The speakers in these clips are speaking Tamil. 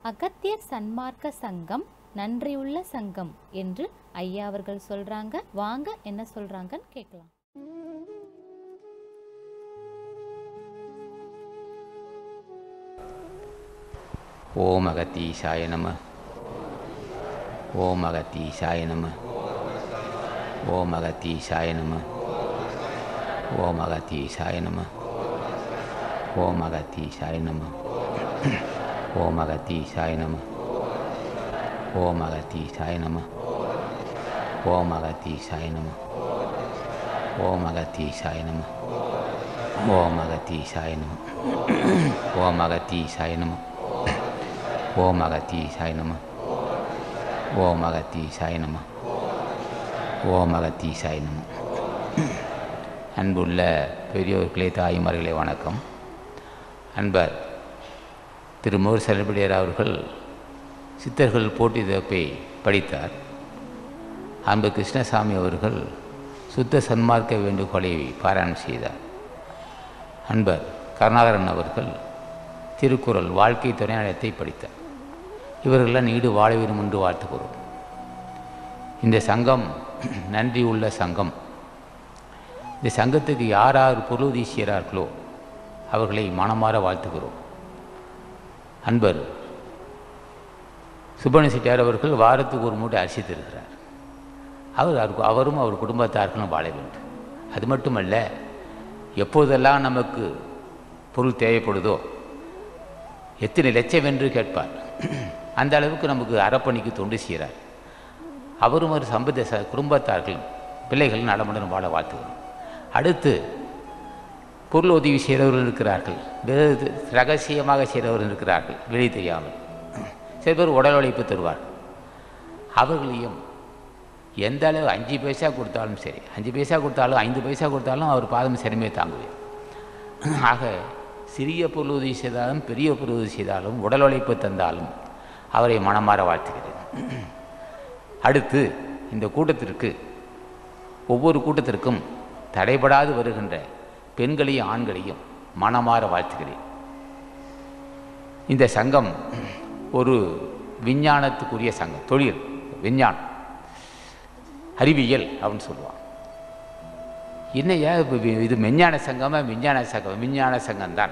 அகத்தியர் சன்மார்க்க சங்கம் நன்றியுள்ள சங்கம் என்று ஐயா அவர்கள் சொல்றாங்க வாங்க என்ன சொல்றாங்கன்னு கேட்கலாம் ஓம் அகத்தீசாய நம ஓம் அகத்தீசாய நம ஓம் அகத்தீசாய நம ஓம் அகத்தீசாய நம ஓம் அகத்தீசாய நம ஓம் அகத்தீசாய நம ஓம் அகத்தீசாய நம ஓம் அகத்தீசாய நம ஓம் அகத்தீசாய நம ஓம் அகத்தீசாய நம ஓம் அகத்தீசாய நம ஓம் அகத்தீசாய நம ஓம் அகத்தீசாய நம ஓம் அகத்தீசாய நம அன்புள்ள பெரியோர்களே தாய்மார்களே வணக்கம் அன்பர் திரு மோர் செல்லப்படியார் அவர்கள் சித்தர்கள் போட்டி தொகுப்பை படித்தார் அன்பு கிருஷ்ணசாமி அவர்கள் சுத்த சன்மார்க்க வேண்டுகோளை பாராயணம் செய்தார் அன்பர் கருணாகரன் அவர்கள் திருக்குறள் வாழ்க்கை துணையாளத்தை படித்தார் இவர்களெல்லாம் நீடு வாழ வேண்டும் என்று வாழ்த்துகிறோம் இந்த சங்கம் நன்றி உள்ள சங்கம் இந்த சங்கத்துக்கு யார் யார் பொருளுதவி செய்கிறார்களோ அவர்களை மனமாற வாழ்த்துகிறோம் அன்பர் சுப்பண்ண செட்டியார் அவர்கள் வாரத்துக்கு ஒரு மூட்டை அரிசி தருகிறார் அவர் அவருக்கு அவரும் அவர் குடும்பத்தார்களும் வாழ வேண்டும் அது மட்டுமல்ல எப்போதெல்லாம் நமக்கு பொருள் தேவைப்படுதோ எத்தனை லட்சம் என்று கேட்பார் அந்த அளவுக்கு நமக்கு அறப்பணிக்கு தொண்டு செய்கிறார் அவரும் ஒரு சம்பந்த ச குடும்பத்தார்கள் பிள்ளைகள் நலமுடன் வாழ வாழ்த்துகிறோம் அடுத்து பொருள் உதவி செய்கிறவர்கள் இருக்கிறார்கள் வேறு ரகசியமாக செய்கிறவர்கள் இருக்கிறார்கள் வெளியே தெரியாமல் சில பேர் உடல் உழைப்பு தருவார் அவர்களையும் எந்த அளவு அஞ்சு பைசா கொடுத்தாலும் சரி அஞ்சு பைசா கொடுத்தாலும் ஐந்து பைசா கொடுத்தாலும் அவர் பாதம் சிறுமையை தாங்குவேன் ஆக சிறிய பொருள் உதவி செய்தாலும் பெரிய பொருள் உதவி செய்தாலும் உடல் உழைப்பு தந்தாலும் அவரை மனமாற வாழ்த்துகிறேன் அடுத்து இந்த கூட்டத்திற்கு ஒவ்வொரு கூட்டத்திற்கும் தடைபடாது வருகின்ற பெண்களையும் ஆண்களையும் மனமாற வாழ்த்துகிறேன் இந்த சங்கம் ஒரு விஞ்ஞானத்துக்குரிய சங்கம் தொழில் விஞ்ஞானம் அறிவியல் அப்படின்னு சொல்லுவான் என்னையா இப்போ இது விஞ்ஞான சங்கமா விஞ்ஞான சங்கம் விஞ்ஞான சங்கம்தான்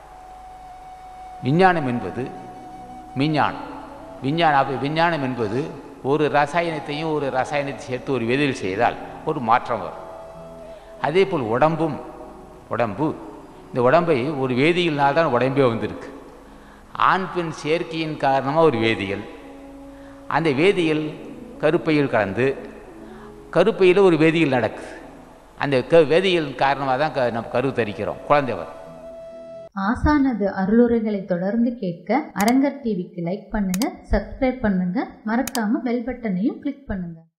விஞ்ஞானம் என்பது விஞ்ஞானம் விஞ்ஞான அப்போ விஞ்ஞானம் என்பது ஒரு ரசாயனத்தையும் ஒரு ரசாயனத்தை சேர்த்து ஒரு வேதியில் செய்தால் ஒரு மாற்றம் வரும் அதே போல் உடம்பும் உடம்பு இந்த உடம்பை ஒரு வேதியியல்னால் தான் உடம்பே வந்திருக்கு ஆண் பெண் சேர்க்கையின் காரணமாக ஒரு வேதியியல் அந்த வேதியியல் கருப்பையில் கலந்து கருப்பையில் ஒரு வேதியியல் நடக்குது அந்த க வேதியியல் காரணமாக தான் க நம்ம கரு தரிக்கிறோம் குழந்தை வரும் ஆசானது அருளுரைகளை தொடர்ந்து கேட்க அரங்கர் டிவிக்கு லைக் பண்ணுங்க சப்ஸ்கிரைப் பண்ணுங்க மறக்காம பெல் பட்டனையும் கிளிக் பண்ணுங்க